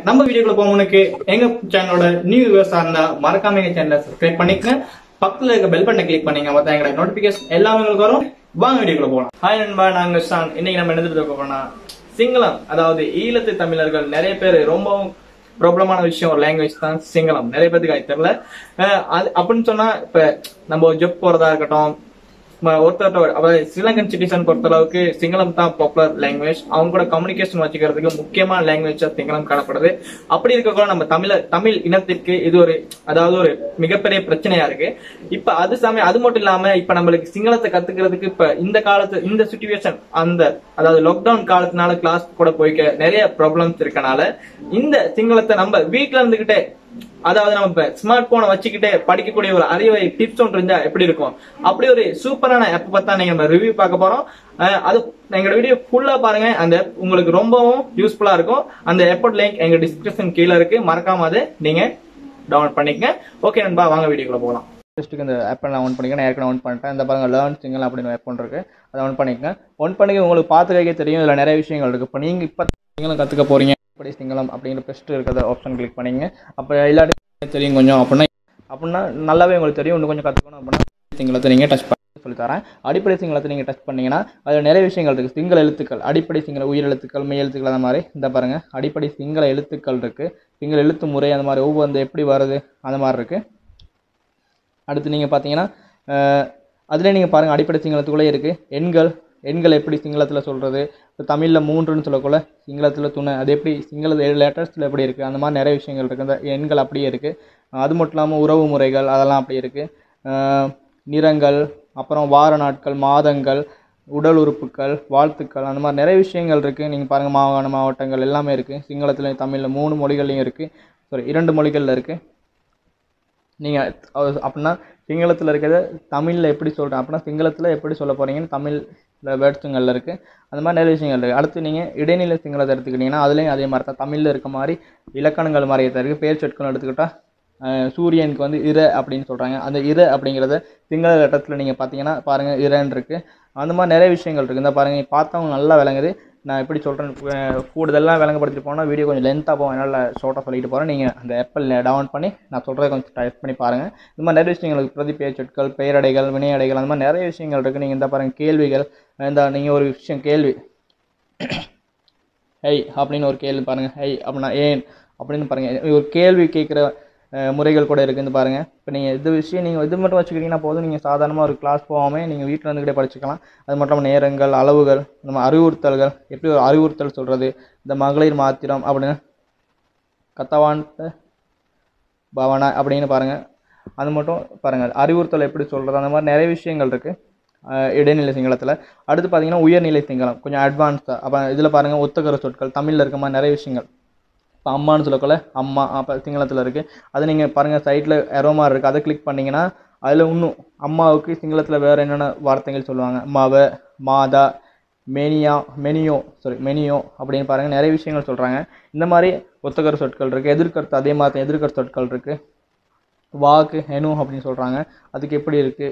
நம்ம வீடியோக்குள்ள போகும்போது எங்க சேனலோட நியூ வியூவர்ஸா இருந்தா மறக்காம எங்க சேனலை சப்ஸ்கிரைப் பண்ணிக்கங்க பக்கத்துல இருக்க பெல் பட்டனை கிளிக் பண்ணீங்க மொத்தம் எங்களோட நோட்டிபிகேஷன் எல்லாமே உங்களுக்கு வரும் வாங்க வீடியோக்குள்ள போலாம் ஹாய் நண்பா நாங்க ஷான் இன்னைக்கு நம்ம என்ன பார்க்க போறோம்னா சிங்களம் அதாவது ஈழத்து தமிழர்கள் நிறைய பேர் ரொம்பவும் ப்ராப்ளமான விஷயம் ஒரு லாங்குவேஜ் தான் சிங்களம் நிறைய பேருக்கு அது தெரியல அஹ் அது அப்படின்னு சொன்னா இப்ப நம்ம ஜப் போறதா இருக்கட்டும் ம- ஒருத்தர்ட்ட ஒரு- அதாவது ஸ்ரீலங்கன் சிட்டிசன் பொறுத்த அளவுக்கு சிங்களம் தான் பாப்புலர் லாங்குவேஜ் அவங்க கூட கம்யூனிகேஷன் வச்சுக்கிறதுக்கு முக்கியமான லாங்குவேஜா சிங்களம் காணப்படுது அப்படி இருக்கக்கூட நம்ம தமிழ தமிழ் இனத்திற்கு இது ஒரு அதாவது ஒரு மிகப்பெரிய பிரச்சனையா இருக்கு இப்ப அது சமயம் அது மட்டும் இல்லாம இப்ப நம்மளுக்கு சிங்களத்தை கத்துக்கிறதுக்கு இப்ப இந்த காலத்து இந்த சுச்சுவேஷன் அந்த அதாவது லாக்டவுன் காலத்தினால கிளாஸ் கூட போய்க்க நிறைய ப்ராப்ளம்ஸ் இருக்கனால இந்த சிங்களத்தை நம்ம வீட்ல இருந்துகிட்டே அதாவது நம்ம இப்ப ஸ்மார்ட் போனை வச்சுக்கிட்டே படிக்கக்கூடிய ஒரு அறிவை டிப்ஸ் ஒன்று இருந்தா எப்படி இருக்கும் அப்படி ஒரு சூப்பரான ஆப் பத்தா நீங்க நம்ம ரிவ்யூ பார்க்க போறோம் அஹ் அது எங்களோட வீடியோ ஃபுல்லா பாருங்க அந்த app உங்களுக்கு ரொம்பவும் யூஸ்ஃபுல்லா இருக்கும் அந்த ஆப்போட லிங்க் எங்க டிஸ்கிரிப்ஷன் கீழே இருக்கு மறக்காம அதை நீங்க டவுன்லோட் பண்ணிக்கங்க ஓகே நண்பா வாங்க வீடியோக்குள்ள போகலாம் ஃபஸ்ட்டுக்கு இந்த ஆப்பை நான் ஒன் பண்ணிக்கிறேன் நான் ஏற்கனவே ஒன் பண்ணிட்டேன் இந்த பாருங்க லேர்ன் சிங்கிள் அப்படின்னு ஆப் ஒன்று இருக்கு அதை ஒன் பண்ணிக்கங்க ஒன் பண்ணி உங்களுக்கு பார்த்துக்கே தெரியும் இதில் நிறைய விஷயங்கள் இருக்கு இப்போ நீங்கள் இப்போ சிங்களம் கற்றுக்க போறீங்க எப்படி சிங்களம் அப்படிங்கிற பெஸ்ட் இருக்கிறத ஆப்ஷன் கிளிக் பண்ணிங்க அப்போ இல்லாட்டி தெரியும் கொஞ்சம் அப்படின்னா அப்படின்னா நல்லாவே உங்களுக்கு தெரியும் இன்னும் கொஞ்சம் கற்றுக்கணும் அப்படின்னா சிங்களத்தை நீங்கள் டச் பண்ணி சொல்லித்தரேன் அடிப்படை சிங்களத்தை நீங்கள் டச் பண்ணீங்கன்னா அதில் நிறைய விஷயங்கள் இருக்குது சிங்கள எழுத்துக்கள் அடிப்படை சிங்கள உயிர் எழுத்துக்கள் மெய் எழுத்துக்கள் அந்த மாதிரி இந்த பாருங்க அடிப்படை சிங்கள எழுத்துக்கள் இருக்குது சிங்கள எழுத்து முறை அந்த மாதிரி ஒவ்வொரு அந்த எப்படி வருது அந்த மாதிரி இருக்குது அடுத்து நீங்கள் பார்த்தீங்கன்னா அதிலே நீங்கள் பாருங்கள் அடிப்படை சிங்களத்துக்குள்ளே இருக்குது எண்கள் எண்கள் எப்படி சிங்களத்தில் சொல்கிறது இப்போ தமிழில் மூன்றுன்னு சொல்லக்குள்ள சிங்களத்தில் துணை அது எப்படி சிங்கள லேட்டர்ஸில் எப்படி இருக்குது அந்த மாதிரி நிறைய விஷயங்கள் இருக்குது அந்த எண்கள் அப்படியே இருக்குது அது மட்டும் இல்லாமல் உறவு முறைகள் அதெல்லாம் அப்படியே இருக்குது நிறங்கள் அப்புறம் வார நாட்கள் மாதங்கள் உடல் உறுப்புகள் வாழ்த்துக்கள் அந்த மாதிரி நிறைய விஷயங்கள் இருக்குது நீங்கள் பாருங்கள் மாகாண மாவட்டங்கள் எல்லாமே இருக்குது சிங்களத்துலையும் தமிழில் மூணு மொழிகள்லையும் இருக்குது சாரி இரண்டு மொழிகளில் இருக்குது நீங்கள் அப்படின்னா சிங்களத்தில் இருக்கிறத தமிழில் எப்படி சொல்கிறேன் அப்படின்னா சிங்களத்தில் எப்படி சொல்ல போகிறீங்கன்னு தமிழில் வேர்ட்ஸுங்களில் இருக்குது அந்த மாதிரி நிறைய விஷயங்கள் இருக்குது அடுத்து நீங்கள் இடைநிலை சிங்களத்தை எடுத்துக்கிட்டிங்கன்னா அதுலேயும் அதே மாதிரி தான் தமிழில் இருக்க மாதிரி இலக்கணங்கள் மாதிரி தான் இருக்குது பேர் சொற்கள் எடுத்துக்கிட்டால் அஹ், சூரியனுக்கு வந்து இர அப்படின்னு சொல்கிறாங்க அந்த இர அப்படிங்கிறத சிங்கள லட்டத்தில் நீங்கள் பார்த்தீங்கன்னா பாருங்கள் இரன்னு இருக்குது அந்த மாதிரி நிறைய விஷயங்கள் இருக்குது இந்த பாருங்கள் பார்த்தவங்க நல்லா விளங்குது நான் எப்படி சொல்கிறேன் கூடுதலாக விளங்கப்படுத்திட்டு போனால் வீடியோ கொஞ்சம் லென்த்தாக போகும் என்னால் ஷார்ட்டாக சொல்லிட்டு போகிறேன் நீங்கள் அந்த ஆப்பிள் டவுன் பண்ணி நான் சொல்கிறத கொஞ்சம் டைப் பண்ணி பாருங்கள் இந்த மாதிரி நிறைய விஷயங்கள் இருக்குது பிரதி பேச்சொற்கள் பெயரடைகள் வினையடைகள் அந்த மாதிரி நிறைய விஷயங்கள் இருக்குது நீங்கள் இந்த பாருங்கள் கேள்விகள் இந்த நீங்கள் ஒரு விஷயம் கேள்வி ஹை அப்படின்னு ஒரு கேள்வி பாருங்கள் ஹை அப்படின்னா ஏன் அப்படின்னு பாருங்கள் ஒரு கேள்வி கேட்குற அஹ், முறைகள் கூட இருக்குன்னு பாருங்கள் இப்போ நீங்கள் இது விஷயம் நீங்கள் இது மட்டும் வச்சுக்கிட்டிங்கன்னா போதும் நீங்கள் சாதாரணமாக ஒரு கிளாஸ் போகாமல் நீங்கள் வீட்டில் இருந்துக்கிட்டே படிச்சுக்கலாம் அது மட்டும் இல்லாமல் நேரங்கள் அளவுகள் நம்ம அறிவுறுத்தல்கள் எப்படி ஒரு அறிவுறுத்தல் சொல்கிறது இந்த மகளிர் மாத்திரம் அப்படின்னு கத்தவான்ட்ட பவனா அப்படின்னு பாருங்கள் அது மட்டும் பாருங்கள் அறிவுறுத்தல் எப்படி சொல்கிறது அந்த மாதிரி நிறைய விஷயங்கள் இருக்குது இடைநிலை சிங்களத்தில் அடுத்து பார்த்தீங்கன்னா உயர்நிலை சிங்களம் கொஞ்சம் அட்வான்ஸ்டாக அப்போ இதில் பாருங்கள் ஒத்தகர சொற்கள் தமிழில் இருக்க மாதிரி நிறைய விஷயங்கள் இப்போ அம்மான்னு சொல்லக்குள்ள அம்மா அப்போ சிங்களத்தில் இருக்குது அது நீங்கள் பாருங்கள் சைட்டில் எரோமா இருக்குது அதை கிளிக் பண்ணிங்கன்னா அதில் இன்னும் அம்மாவுக்கு சிங்களத்தில் வேறு என்னென்ன வார்த்தைகள் சொல்லுவாங்க மாவ மாதா மெனியா மெனியோ சாரி மெனியோ அப்படின்னு பாருங்கள் நிறைய விஷயங்கள் சொல்கிறாங்க இந்த மாதிரி ஒத்தகர சொற்கள் இருக்குது எதிர்கருத்து அதே மாதிரி எதிர்கருத்து சொற்கள் இருக்குது வாக்கு ஹெனு அப்படின்னு சொல்கிறாங்க அதுக்கு எப்படி இருக்குது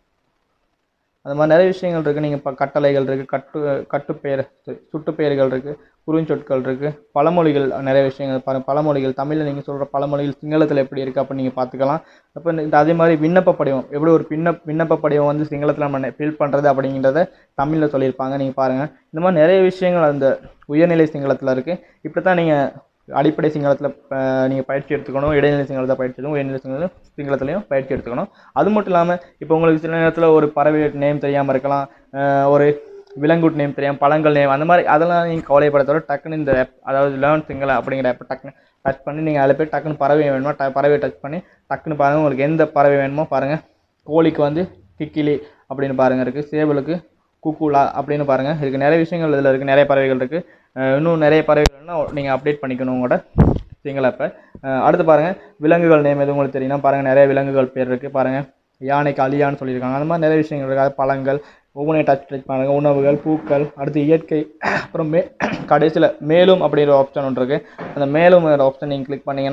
அந்த மாதிரி நிறைய விஷயங்கள் இருக்குது நீங்கள் இப்போ கட்டளைகள் இருக்குது கட்டு கட்டுப்பெயர் sorry, சுட்டுப்பெயர்கள் இருக்குது குறுஞ்சொற்கள் இருக்குது பழமொழிகள் நிறைய விஷயங்கள் பாருங்கள் பழமொழிகள் தமிழில் நீங்கள் சொல்கிற பழமொழிகள் சிங்களத்தில் எப்படி இருக்குது அப்படின்னு நீங்கள் பார்த்துக்கலாம் அப்போ இந்த அதே மாதிரி விண்ணப்ப படிவம் எப்படி ஒரு பின்ன விண்ணப்ப படிவம் வந்து சிங்களத்தில் நம்ம ஃபில் பண்ணுறது அப்படிங்கிறத தமிழில் சொல்லியிருப்பாங்க நீங்கள் பாருங்கள் இந்த மாதிரி நிறைய விஷயங்கள் அந்த உயர்நிலை சிங்களத்தில் இருக்குது இப்படி தான் நீங்கள் அடிப்படை சிங்களத்தில் நீங்கள் பயிற்சி எடுத்துக்கணும் இடைநிலை சிங்களத்தை பயிற்சி எடுக்கணும் உயர்நிலை சிங்களத்தில் சிங்களத்துலையும் பயிற்சி எடுத்துக்கணும் அது மட்டும் இல்லாமல் இப்போ உங்களுக்கு சில நேரத்தில் ஒரு பறவை நேம் தெரியாமல் இருக்கலாம் அஹ் ஒரு விலங்குட் நேம் தெரியாமல் பழங்கள் நேம் அந்த மாதிரி அதெல்லாம் நீங்கள் கவலைப்படத்தோட டக்குன்னு இந்த ஆப் அதாவது லேர்ன் சிங்கள அப்படிங்கிற ஆப் டக்குன்னு டச் பண்ணி நீங்கள் அதில் போய் டக்குன்னு பறவை வேணுமோ ட பறவையை டச் பண்ணி டக்குன்னு பாருங்கள் உங்களுக்கு எந்த பறவை வேணுமோ பாருங்கள் கோழிக்கு வந்து கிக்கிலி அப்படின்னு பாருங்கள் இருக்குது சேவலுக்கு குக்குலா அப்படின்னு பாருங்கள் இதுக்கு நிறைய விஷயங்கள் இதில் இருக்குது நிறைய பறவைகள் இருக்குது இன்னும் நிறைய பறவைகள்னா நீங்கள் அப்டேட் பண்ணிக்கணும் உங்களோட சிங்கள ஆப்பை அடுத்து பாருங்கள் விலங்குகள் நேம் எதுவும் உங்களுக்கு தெரியும்னா பாருங்கள் நிறைய விலங்குகள் பேர் இருக்குது பாருங்கள் யானைக்கு அலியான்னு சொல்லியிருக்காங்க அந்த மாதிரி நிறைய விஷயங்கள் இருக்குது அது பழங்கள் ஒவ்வொன்றையும் டச் டச் பண்ணுங்க உணவுகள் பூக்கள் அடுத்து இயற்கை அப்புறம் மே கடைசியில் மேலும் அப்படிங்கிற ஆப்ஷன் ஒன்று இருக்குது அந்த மேலும் ஆப்ஷன் நீங்கள் கிளிக் பண்ணிங்கன்னா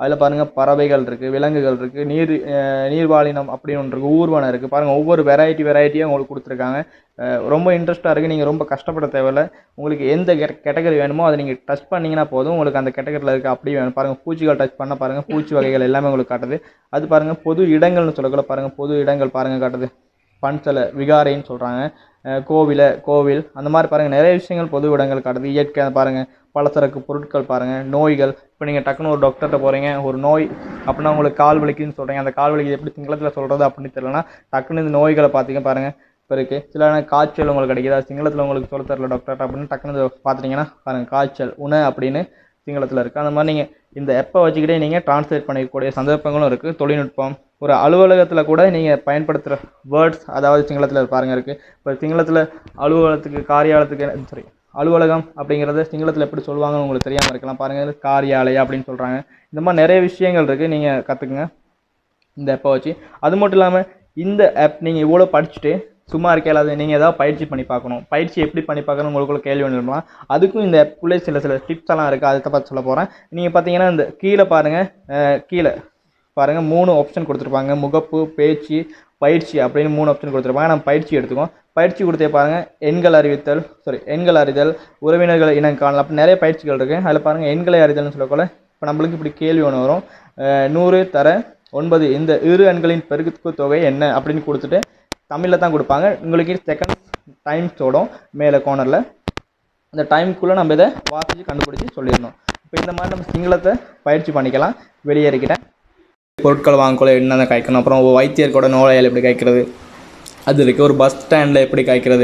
அதில் பாருங்கள் பறவைகள் இருக்குது விலங்குகள் இருக்குது நீர் அஹ், நீர்வாழினம் அப்படின்னு ஒன்று இருக்குது ஊர்வனம் இருக்குது பாருங்கள் ஒவ்வொரு வெரைட்டி வெரைட்டியாக உங்களுக்கு கொடுத்துருக்காங்க அஹ், ரொம்ப இன்ட்ரெஸ்ட்டாக இருக்குது நீங்கள் ரொம்ப கஷ்டப்பட தேவையில்ல உங்களுக்கு எந்த கேட்டகரி வேணுமோ அதை நீங்கள் டச் பண்ணிங்கன்னா போதும் உங்களுக்கு அந்த கேட்டகரியில் இருக்க அப்படியே வேணும் பாருங்கள் பூச்சிகள் டச் பண்ண பாருங்கள் பூச்சி வகைகள் எல்லாமே உங்களுக்கு காட்டுது அது பாருங்கள் பொது இடங்கள்னு சொல்லக்கூட பாருங்கள் பொது இடங்கள் பாருங்கள் காட்டுது பன்சலை விகாரைன்னு சொல்கிறாங்க கோவில கோவில் அந்த மாதிரி பாருங்கள் நிறைய விஷயங்கள் பொது இடங்கள் காட்டுது இயற்கை பாருங்கள் பலசரக்கு பொருட்கள் பாருங்கள் நோய்கள் இப்போ நீங்கள் டக்குன்னு ஒரு டாக்டர்கிட்ட போகிறீங்க ஒரு நோய் அப்படின்னா உங்களுக்கு கால் வலிக்குன்னு சொல்கிறீங்க அந்த கால் வலிக்கு எப்படி சிங்களத்தில் சொல்கிறது அப்படின்னு தெரியலனா டக்குன்னு இந்த நோய்களை பார்த்தீங்க பாருங்கள் இப்போ இருக்குது சில நேரம் காய்ச்சல் உங்களுக்கு கிடைக்குதா சிங்களத்தில் உங்களுக்கு சொல்ல தெரியல டாக்டர் அப்படின்னு டக்குன்னு இதை பார்த்துட்டிங்கன்னா பாருங்கள் காய்ச்சல் உண அப்படின்னு சிங்களத்தில் இருக்குது அந்த மாதிரி நீங்கள் இந்த எப்போ வச்சுக்கிட்டே நீங்கள் டிரான்ஸ்லேட் பண்ணிக்கக்கூடிய சந்தர்ப்பங்களும் இருக்குது தொழில்நுட்பம் ஒரு அலுவலகத்தில் கூட நீங்கள் பயன்படுத்துகிற வேர்ட்ஸ் அதாவது சிங்களத்தில் பாருங்க இருக்குது இப்போ சிங்களத்தில் அலுவலகத்துக்கு காரியாலயத்துக்கு சாரி அலுவலகம் அப்படிங்கிறத சிங்களத்தில் எப்படி சொல்லுவாங்கன்னு உங்களுக்கு தெரியாமல் இருக்கலாம் பாருங்கள் காரியாலயம் அப்படின்னு சொல்கிறாங்க இந்த மாதிரி நிறைய விஷயங்கள் இருக்குது நீங்கள் கற்றுக்குங்க இந்த ஆப்பை வச்சு அது மட்டும் இல்லாமல் இந்த ஆப் நீங்கள் இவ்வளோ படிச்சுட்டு சும்மா இருக்கையில் அது நீங்கள் ஏதாவது பயிற்சி பண்ணி பார்க்கணும் பயிற்சி எப்படி பண்ணி பார்க்கணும் உங்களுக்குள்ள கேள்வி வந்துடலாம் அதுக்கும் இந்த ஆப்புக்குள்ளே சில சில டிப்ஸ் எல்லாம் இருக்குது அதை பற்றி சொல்ல போகிறேன் நீங்கள் பார்த்தீங்கன்னா இந்த கீழே பாருங்கள் அஹ், கீழே பாருங்கள் மூணு ஆப்ஷன் கொடுத்துருப்பாங்க முகப்பு பேச்சு பயிற்சி அப்படின்னு மூணு ஆப்ஷன் கொடுத்துருப்பாங்க நம்ம பயிற்சி எடுத்துக்கோம் பயிற்சி கொடுத்தே பாருங்கள் எண்கள் அறிவித்தல் சாரி எண்கள் அறிதல் உறவினர்களை இனம் காணலாம் அப்படி நிறைய பயிற்சிகள் இருக்குது அதில் பாருங்கள் எண்களை அறிதல்னு சொல்லக்கூட இப்போ நம்மளுக்கு இப்படி கேள்வி ஒன்று வரும் அஹ், நூறு தர ஒன்பது இந்த இரு எண்களின் பெருக்கு தொகை என்ன அப்படின்னு கொடுத்துட்டு தமிழில் தான் கொடுப்பாங்க உங்களுக்கு செகண்ட் டைம்ஸ் ஓடும் மேலே கோனரில் அந்த டைமுக்குள்ளே நம்ம இதை வாசித்து கண்டுபிடிச்சி சொல்லிடணும் இப்போ இந்த மாதிரி நம்ம சிங்களத்தை பயிற்சி பண்ணிக்கலாம் வெளியே இருக்கிட்டேன் பொருட்கள் வாங்கக்குள்ள என்னென்ன காய்க்கணும் அப்புறம் ஒரு வைத்தியர் கூட நோயாளி எப்படி காய்க்கிறது அது இருக்குது ஒரு பஸ் ஸ்டாண்டில் எப்படி காய்க்கிறது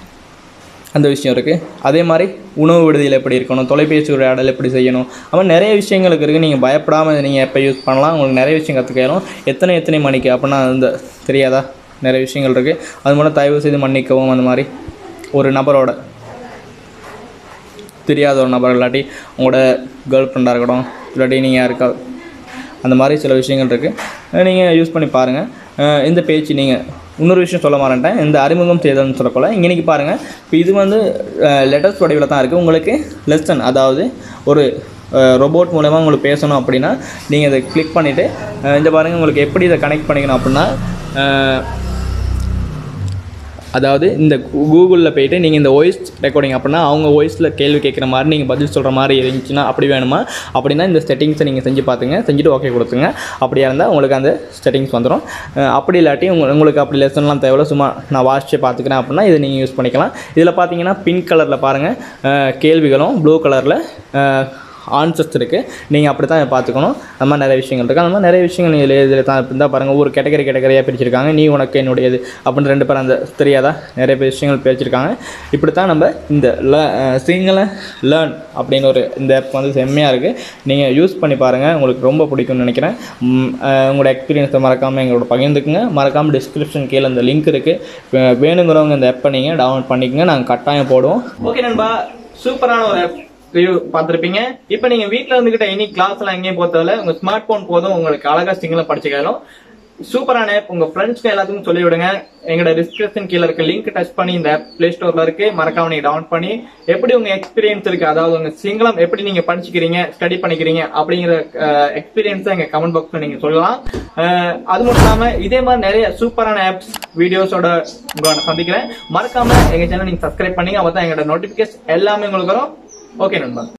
அந்த விஷயம் இருக்குது அதே மாதிரி உணவு விடுதியில் எப்படி இருக்கணும் தொலைபேசி உரையாடல் எப்படி செய்யணும் அது மாதிரி நிறைய விஷயங்களுக்கு இருக்குது நீங்கள் பயப்படாமல் நீங்கள் எப்போ யூஸ் பண்ணலாம் உங்களுக்கு நிறைய விஷயம் கற்றுக்கணும் எத்தனை எத்தனை மணிக்கு அப்படின்னா அந்த தெரியாதா நிறைய விஷயங்கள் இருக்குது அது மூலம் தயவு செய்து மன்னிக்கவும் அந்த மாதிரி ஒரு நபரோட தெரியாத ஒரு நபர் இல்லாட்டி உங்களோட கேர்ள் ஃப்ரெண்டாக இருக்கட்டும் இல்லாட்டி நீங்கள் யாருக்கா அந்த மாதிரி சில விஷயங்கள் இருக்குது நீங்கள் யூஸ் பண்ணி பாருங்கள் இந்த பேச்சு நீங்கள் இன்னொரு விஷயம் சொல்ல மாட்டேன் இந்த அறிமுகம் செய்தல்னு சொல்லப்போல இன்னைக்கு பாருங்கள் இப்போ இது வந்து லெட்டர்ஸ் வடிவில் தான் இருக்குது உங்களுக்கு லெசன் அதாவது ஒரு ரோபோட் மூலமாக உங்களுக்கு பேசணும் அப்படின்னா நீங்கள் இதை கிளிக் பண்ணிவிட்டு இந்த பாருங்கள் உங்களுக்கு எப்படி இதை கனெக்ட் பண்ணிக்கணும் அப்படின்னா அஹ், அதாவது இந்த கூகுளில் போயிட்டு நீங்கள் இந்த வாய்ஸ் ரெக்கார்டிங் அப்படின்னா அவங்க வாய்ஸில் கேள்வி கேட்குற மாதிரி நீங்கள் பதில் சொல்கிற மாதிரி இருந்துச்சுன்னா அப்படி வேணுமா அப்படின்னா இந்த செட்டிங்ஸை நீங்கள் செஞ்சு பார்த்துங்க செஞ்சுட்டு ஓகே கொடுத்துங்க அப்படியா இருந்தால் உங்களுக்கு அந்த செட்டிங்ஸ் வந்துடும் அஹ் அப்படி இல்லாட்டி உங்க உங்களுக்கு அப்படி லெசன்லாம் தேவையில்ல சும்மா நான் வாசிச்சு பார்த்துக்கிறேன் அப்படின்னா இதை நீங்கள் யூஸ் பண்ணிக்கலாம் இதில் பார்த்தீங்கன்னா பிங்க் கலரில் பாருங்கள் கேள்விகளும் ப்ளூ கலரில் ஆன்சர்ஸ் இருக்குது நீங்கள் அப்படி தான் பார்த்துக்கணும் அந்த மாதிரி நிறைய விஷயங்கள் இருக்குது அந்த மாதிரி நிறைய விஷயங்கள் நீங்கள் இதில் இதில் தான் இருந்தால் பாருங்கள் ஒவ்வொரு கேட்டகரி கேட்டகரியாக பிரிச்சிருக்காங்க நீ உனக்கு என்னுடையது அப்படின்னு ரெண்டு பேரும் அந்த தெரியாதா நிறைய பேர் விஷயங்கள் பிரிச்சிருக்காங்க இப்படி தான் நம்ம இந்த ல சிங்கள லேர்ன் அப்படின்னு ஒரு இந்த ஆப் வந்து செம்மையாக இருக்குது நீங்கள் யூஸ் பண்ணி பாருங்கள் உங்களுக்கு ரொம்ப பிடிக்கும்னு நினைக்கிறேன் ம், அஹ், உங்களோட எக்ஸ்பீரியன்ஸை மறக்காமல் எங்களோட பகிர்ந்துக்குங்க மறக்காமல் டிஸ்கிரிப்ஷன் கீழே இந்த லிங்க் இருக்குது வேணுங்கிறவங்க இந்த ஆப்பை நீங்கள் டவுன்லோட் பண்ணிக்கோங்க நாங்கள் கட்டாயம் போடுவோம் ஓகே நண்பா சூப்பரான ஒரு ஆப் ரிவ்யூ பார்த்திருப்பீங்க இப்போ நீங்க வீட்ல இருந்துகிட்ட எனி கிளாஸ் எல்லாம் எங்கேயும் போறதால உங்க ஸ்மார்ட் போன் போதும் உங்களுக்கு அழகா சிங்கிள் படிச்சுக்கலாம் சூப்பரான ஆப் உங்க ஃப்ரெண்ட்ஸ்க்கு எல்லாத்துக்கும் சொல்லி விடுங்க எங்களோட டிஸ்கிரிப்ஷன் கீழ இருக்க லிங்க் டச் பண்ணி இந்த ஆப் பிளே ஸ்டோர்ல இருக்கு மறக்காம நீங்க டவுன்லோட் பண்ணி எப்படி உங்க எக்ஸ்பீரியன்ஸ் இருக்கு அதாவது உங்க சிங்களம் எப்படி நீங்க படிச்சுக்கிறீங்க ஸ்டடி பண்ணிக்கிறீங்க அப்படிங்கிற எக்ஸ்பீரியன்ஸ் எங்க கமெண்ட் பாக்ஸ்ல நீங்க சொல்லலாம் அஹ், அது மட்டும் இல்லாம இதே மாதிரி நிறைய சூப்பரான ஆப்ஸ் வீடியோஸோட உங்களை நான் சந்திக்கிறேன் மறக்காம எங்க சேனல் நீங்க சப்ஸ்கிரைப் பண்ணீங்க அப்பதான் எங்களோட நோட்டிபிகேஷன் எல்லாமே உங்களுக்கு வரும் ஓகே நண்பா